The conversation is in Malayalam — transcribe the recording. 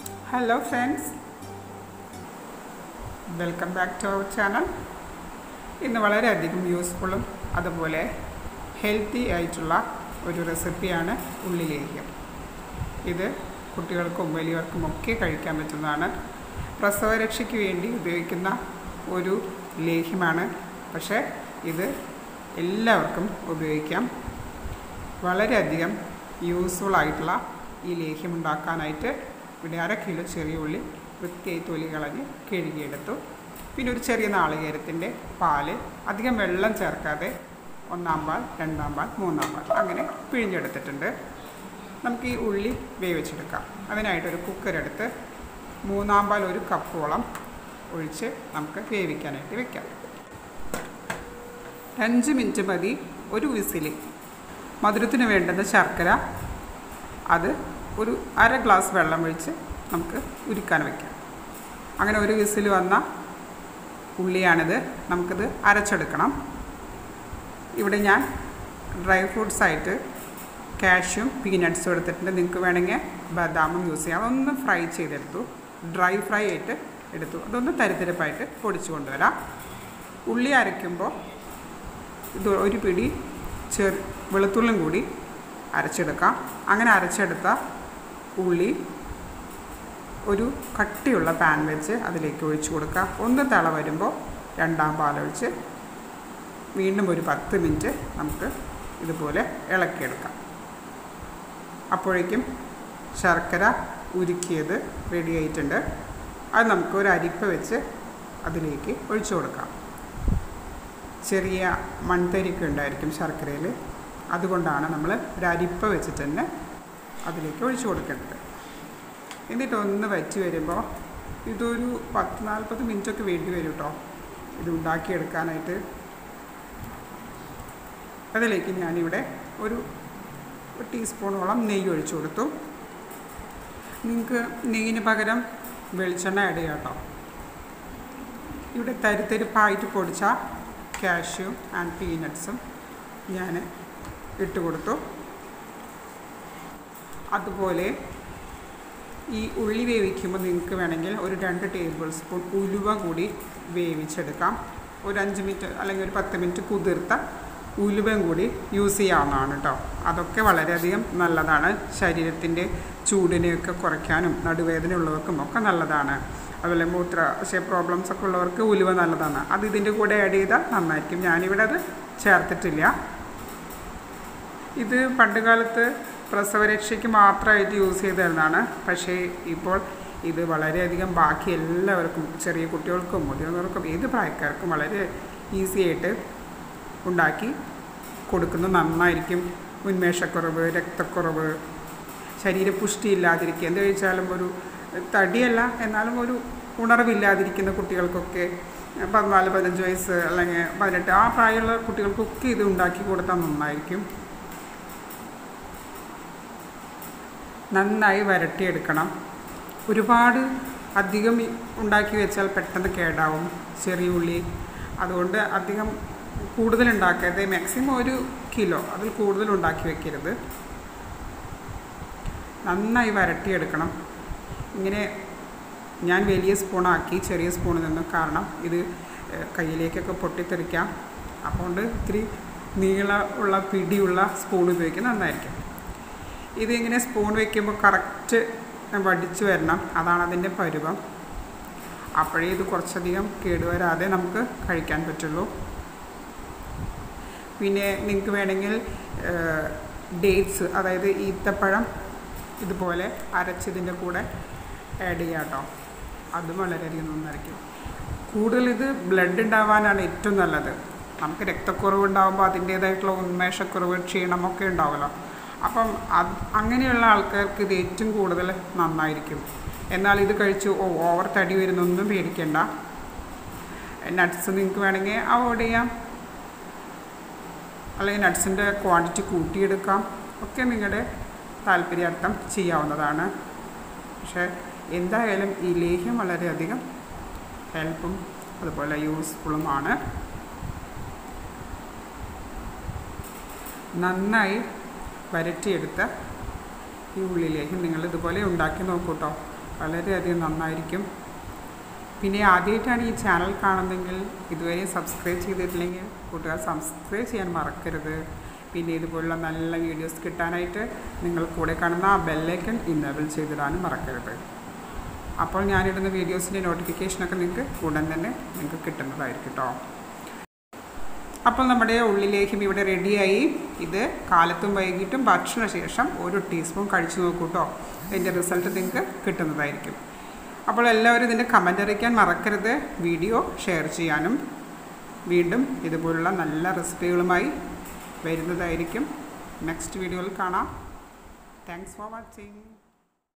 hello friends welcome back to our channel ഇന്ന് വളരെയധികം യൂസ്ഫുള്ളും അതുപോലെ ഹെൽത്തി ആയിട്ടുള്ള ഒരു റെസിപ്പിയാണ് ഉള്ളിലേഹ്യം ഇത് കുട്ടികൾക്കും വലിയവർക്കും ഒക്കെ കഴിക്കാൻ പറ്റുന്നതാണ് പ്രസവരക്ഷയ്ക്ക് വേണ്ടി ഉപയോഗിക്കുന്ന ഒരു ലേഹ്യമാണ് പക്ഷേ ഇത് എല്ലാവർക്കും ഉപയോഗിക്കാം വളരെയധികം യൂസ്ഫുൾ ആയിട്ടുള്ള ഈ ലേഹ്യം ഉണ്ടാക്കാനായിട്ട് ഇവിടെ അര കിലോ ചെറിയ ഉള്ളി വൃത്തിയായി തൊലി കളഞ്ഞ് കഴുകിയെടുത്തു പിന്നെ ഒരു ചെറിയ നാളികേരത്തിൻ്റെ പാല് അധികം വെള്ളം ചേർക്കാതെ ഒന്നാം പാൽ രണ്ടാം പാൽ മൂന്നാം പാൽ അങ്ങനെ പിഴിഞ്ഞെടുത്തിട്ടുണ്ട് നമുക്ക് ഈ ഉള്ളി വേവിച്ചെടുക്കാം അതിനായിട്ടൊരു കുക്കറെടുത്ത് മൂന്നാം പാൽ ഒരു കപ്പോളം ഒഴിച്ച് നമുക്ക് വേവിക്കാനായിട്ട് വെക്കാം അഞ്ച് മിനിറ്റ് മതി ഒരു വിസിൽ മധുരത്തിന് വേണ്ടുന്ന ശർക്കര അത് ഒരു അര ഗ്ലാസ് വെള്ളം ഒഴിച്ച് നമുക്ക് ഉരുക്കാൻ വയ്ക്കാം അങ്ങനെ ഒരു വിസിൽ വന്ന ഉള്ളിയാണിത് നമുക്കിത് അരച്ചെടുക്കണം ഇവിടെ ഞാൻ ഡ്രൈ ഫ്രൂട്ട്സ് ആയിട്ട് കാഷ്യും പീനട്ട്സും എടുത്തിട്ടുണ്ട് നിങ്ങൾക്ക് വേണമെങ്കിൽ ബദാമും യൂസ് ചെയ്യാം അതൊന്ന് ഫ്രൈ ചെയ്തെടുത്തു ഡ്രൈ ഫ്രൈ ആയിട്ട് എടുത്തു അതൊന്ന് തരിതരിപ്പായിട്ട് പൊടിച്ചു കൊണ്ടുവരാം ഉള്ളി അരയ്ക്കുമ്പോൾ ഇത് ഒരു പിടി ചെറു വെളുത്തുള്ളും കൂടി അരച്ചെടുക്കാം അങ്ങനെ അരച്ചെടുത്ത ഉള്ളി ഒരു കട്ടിയുള്ള പാൻ വെച്ച് അതിലേക്ക് ഒഴിച്ചു കൊടുക്കുക ഒന്ന് തിള വരുമ്പോൾ രണ്ടാം പാലൊഴിച്ച് വീണ്ടും ഒരു പത്ത് മിനിറ്റ് നമുക്ക് ഇതുപോലെ ഇളക്കിയെടുക്കാം അപ്പോഴേക്കും ശർക്കര ഉരുക്കിയത് റെഡി ആയിട്ടുണ്ട് അത് നമുക്ക് ഒരു അരിപ്പ വെച്ച് അതിലേക്ക് ഒഴിച്ചു കൊടുക്കാം ചെറിയ മൺതരിക്ക് ഉണ്ടായിരിക്കും ശർക്കരയിൽ അതുകൊണ്ടാണ് നമ്മൾ ഒരു അരിപ്പ വെച്ചിട്ട് തന്നെ അതിലേക്ക് ഒഴിച്ചു കൊടുക്കേണ്ടത് എന്നിട്ട് ഒന്ന് വച്ച് വരുമ്പോൾ ഇതൊരു പത്ത് നാൽപ്പത് മിനിറ്റൊക്കെ വേണ്ടി വരും കേട്ടോ ഇത് ഉണ്ടാക്കിയെടുക്കാനായിട്ട് അതിലേക്ക് ഞാനിവിടെ ഒരു ടീസ്പൂണോളം നെയ്യ് ഒഴിച്ചു കൊടുത്തു നിങ്ങൾക്ക് നെയ്യിന് പകരം വെളിച്ചെണ്ണ ആഡ് ചെയ്യാം കേട്ടോ ഇവിടെ തരിത്തരിപ്പായിട്ട് പൊടിച്ച കാഷ്യും ആൻഡ് പീനട്ട്സും ഞാൻ ഇട്ട് കൊടുത്തു അതുപോലെ ഈ ഉള്ളി വേവിക്കുമ്പോൾ നിങ്ങൾക്ക് വേണമെങ്കിൽ ഒരു രണ്ട് ടേബിൾ സ്പൂൺ ഉലുവ കൂടി വേവിച്ചെടുക്കാം ഒരു അഞ്ച് മിനിറ്റ് അല്ലെങ്കിൽ ഒരു പത്ത് മിനിറ്റ് കുതിർത്ത ഉലുവയും കൂടി യൂസ് ചെയ്യാവുന്നതാണ് കേട്ടോ അതൊക്കെ വളരെയധികം നല്ലതാണ് ശരീരത്തിൻ്റെ ചൂടിനെയൊക്കെ കുറയ്ക്കാനും നടുവേദന ഉള്ളവർക്കും ഒക്കെ നല്ലതാണ് അതുപോലെ മൂത്രാശയ പ്രോബ്ലംസ് ഒക്കെ ഉള്ളവർക്ക് ഉലുവ നല്ലതാണ് അത് ഇതിൻ്റെ കൂടെ ആഡ് ചെയ്താൽ നന്നായിരിക്കും ഞാനിവിടെ അത് ചേർത്തിട്ടില്ല ഇത് പണ്ട് കാലത്ത് പ്രസവരക്ഷയ്ക്ക് മാത്രമായിട്ട് യൂസ് ചെയ്തിരുന്നതാണ് പക്ഷേ ഇപ്പോൾ ഇത് വളരെയധികം ബാക്കി എല്ലാവർക്കും ചെറിയ കുട്ടികൾക്കും മുതിർന്നവർക്കും ഏത് പ്രായക്കാർക്കും വളരെ ഈസി ആയിട്ട് ഉണ്ടാക്കി കൊടുക്കുന്നത് നന്നായിരിക്കും ഉന്മേഷക്കുറവ് രക്തക്കുറവ് ശരീരപുഷ്ടി ഇല്ലാതിരിക്കുക എന്ത് കഴിച്ചാലും ഒരു തടിയല്ല എന്നാലും ഒരു ഉണർവില്ലാതിരിക്കുന്ന കുട്ടികൾക്കൊക്കെ പതിനാല് പതിനഞ്ച് വയസ്സ് അല്ലെങ്കിൽ പതിനെട്ട് ആ പ്രായമുള്ള കുട്ടികൾക്കൊക്കെ ഇത് ഉണ്ടാക്കി കൊടുത്താൽ നന്നായിരിക്കും നന്നായി വരട്ടിയെടുക്കണം ഒരുപാട് അധികം ഉണ്ടാക്കി വെച്ചാൽ പെട്ടെന്ന് കേടാവും ചെറിയ ഉള്ളി അതുകൊണ്ട് അധികം കൂടുതൽ ഉണ്ടാക്കരുത് മാക്സിമം ഒരു കിലോ അതിൽ കൂടുതൽ ഉണ്ടാക്കി വെക്കരുത് നന്നായി വരട്ടിയെടുക്കണം ഇങ്ങനെ ഞാൻ വലിയ സ്പൂണാക്കി ചെറിയ സ്പൂണിൽ നിന്നും കാരണം ഇത് കയ്യിലേക്കൊക്കെ പൊട്ടിത്തെറിക്കാം അതുകൊണ്ട് ഇത്തിരി നീള ഉള്ള പിടിയുള്ള സ്പൂൺ ഉപയോഗിക്കുന്നത് നന്നായിരിക്കും ഇതിങ്ങനെ സ്പൂൺ വയ്ക്കുമ്പോൾ കറക്റ്റ് വടിച്ചു വരണം അതാണ് അതിൻ്റെ പരുവം അപ്പോഴേ ഇത് കുറച്ചധികം കേടുവരാതെ നമുക്ക് കഴിക്കാൻ പറ്റുള്ളൂ പിന്നെ നിങ്ങൾക്ക് വേണമെങ്കിൽ ഡേറ്റ്സ് അതായത് ഈത്തപ്പഴം ഇതുപോലെ അരച്ചതിൻ്റെ കൂടെ ആഡ് ചെയ്യാം കേട്ടോ അതും വളരെയധികം നന്നായിരിക്കും കൂടുതൽ ഇത് ബ്ലഡ് ഉണ്ടാവാനാണ് ഏറ്റവും നല്ലത് നമുക്ക് രക്തക്കുറവ് ഉണ്ടാകുമ്പോൾ അതിൻ്റേതായിട്ടുള്ള ഉന്മേഷക്കുറവ് ക്ഷീണമൊക്കെ ഉണ്ടാവുമല്ലോ അപ്പം അത് അങ്ങനെയുള്ള ആൾക്കാർക്ക് ഇത് ഏറ്റവും കൂടുതൽ നന്നായിരിക്കും എന്നാൽ ഇത് കഴിച്ച് ഓ ഓവർ തടി വരുന്നൊന്നും പേടിക്കേണ്ട നട്ട്സ് നിങ്ങൾക്ക് വേണമെങ്കിൽ അവോയ്ഡ് ചെയ്യാം അല്ലെങ്കിൽ നട്ട്സിൻ്റെ ക്വാണ്ടിറ്റി കൂട്ടിയെടുക്കാം ഒക്കെ നിങ്ങളുടെ താല്പര്യാർത്ഥം ചെയ്യാവുന്നതാണ് പക്ഷേ എന്തായാലും ഈ ലേഹ്യം വളരെയധികം ഹെൽപ്പും അതുപോലെ യൂസ്ഫുള്ളുമാണ് നന്നായി വരട്ടിയെടുത്ത ഈ ഉള്ളിലേക്ക് നിങ്ങൾ ഇതുപോലെ ഉണ്ടാക്കി നോക്കൂ കേട്ടോ വളരെയധികം നന്നായിരിക്കും പിന്നെ ആദ്യമായിട്ടാണ് ഈ ചാനൽ കാണുന്നതെങ്കിൽ ഇതുവരെ സബ്സ്ക്രൈബ് ചെയ്തിട്ടില്ലെങ്കിൽ കൂട്ടുകാർ സബ്സ്ക്രൈബ് ചെയ്യാൻ മറക്കരുത് പിന്നെ ഇതുപോലുള്ള നല്ല വീഡിയോസ് കിട്ടാനായിട്ട് നിങ്ങൾ കൂടെ കാണുന്ന ആ ബെല്ലൈക്കൺ ഇന്നബിൾ ചെയ്തിടാനും മറക്കരുത് അപ്പോൾ ഞാനിടുന്ന വീഡിയോസിൻ്റെ നോട്ടിഫിക്കേഷനൊക്കെ നിങ്ങൾക്ക് ഉടൻ തന്നെ നിങ്ങൾക്ക് കിട്ടുന്നതായിരിക്കും കേട്ടോ അപ്പോൾ നമ്മുടെ ഉള്ളിലേക്കും ഇവിടെ റെഡിയായി ഇത് കാലത്തും വൈകിട്ടും ഭക്ഷണശേഷം ഒരു ടീസ്പൂൺ കഴിച്ചു നോക്കൂ കേട്ടോ ഇതിൻ്റെ റിസൾട്ട് നിങ്ങൾക്ക് കിട്ടുന്നതായിരിക്കും അപ്പോൾ എല്ലാവരും ഇതിൻ്റെ കമൻ്റ് അറിയിക്കാൻ മറക്കരുത് വീഡിയോ ഷെയർ ചെയ്യാനും വീണ്ടും ഇതുപോലുള്ള നല്ല റെസിപ്പികളുമായി വരുന്നതായിരിക്കും നെക്സ്റ്റ് വീഡിയോയിൽ കാണാം താങ്ക്സ് ഫോർ വാച്ചിങ്